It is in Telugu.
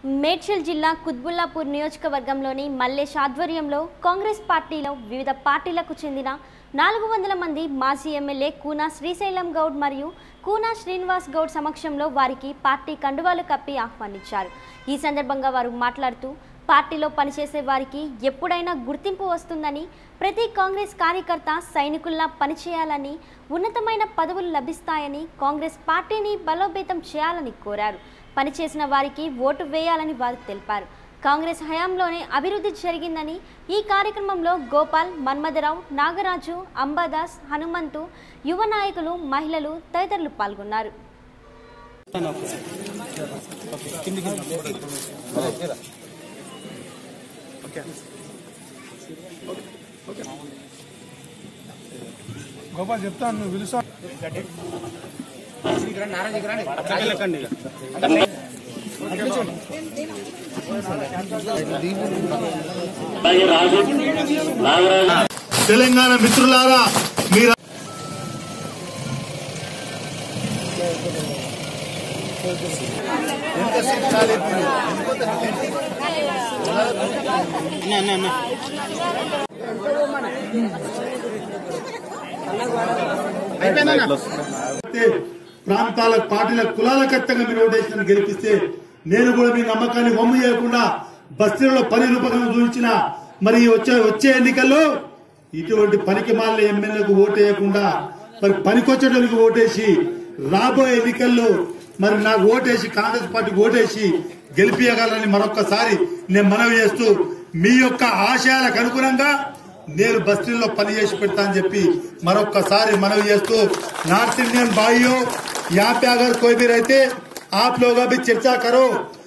మేడ్చల్ జిల్లా కుత్బుల్లాపూర్ నియోజకవర్గంలోని మల్లేష్ ఆధ్వర్యంలో కాంగ్రెస్ పార్టీలో వివిధ పార్టీలకు చెందిన నాలుగు వందల మంది మాజీ ఎమ్మెల్యే కూనా శ్రీశైలం గౌడ్ మరియు కూనా శ్రీనివాస్ గౌడ్ సమక్షంలో వారికి పార్టీ కండువాలు కప్పి ఆహ్వానించారు ఈ సందర్భంగా వారు మాట్లాడుతూ పార్టీలో పనిచేసే వారికి ఎప్పుడైనా గుర్తింపు వస్తుందని ప్రతి కాంగ్రెస్ కార్యకర్త సైనికుల్లా పనిచేయాలని ఉన్నతమైన పదవులు లభిస్తాయని కాంగ్రెస్ పార్టీని బలోపేతం చేయాలని కోరారు పనిచేసిన వారికి ఓటు వేయాలని వారు తెలిపారు కాంగ్రెస్ హయాంలోనే అభివృద్ధి జరిగిందని ఈ కార్యక్రమంలో గోపాల్ మన్మథరావు నాగరాజు అంబాదాస్ హనుమంతు యువ నాయకులు మహిళలు తదితరులు పాల్గొన్నారు గోపాల్ చెప్తాను నువ్వు పిలుస్తా తెలంగాణ మిత్రులారా మీరు ప్రాంతాల పార్టీల కులాల ఖచ్చితంగా మీరు ఓటేసిన గెలిపిస్తే నేను కూడా మీ నమ్మకాన్ని వమ్ము చేయకుండా బస్తీలలో పని రూపకంగా చూపించిన మరి వచ్చే వచ్చే ఎన్నికల్లో ఇటువంటి పనికి మాలిన ఎమ్మెల్యేలకు ఓటేయకుండా మరి పనికొచ్చేటోళ్ళకి ఓటేసి రాబోయే ఎన్నికల్లో మరి నాకు ఓటేసి కాంగ్రెస్ పార్టీకి ఓటేసి గెలిపించగలని మరొక్కసారి నేను మనవి చేస్తూ మీ యొక్క ఆశయాలకు అనుగుణంగా నేను బస్తీల్లో పని చేసి పెడతా అని చెప్పి మరొక్కసారి మనవి చేస్తూ नार्थ इंडियन भाइयों यहाँ पे अगर कोई भी रहते आप लोग अभी चर्चा करो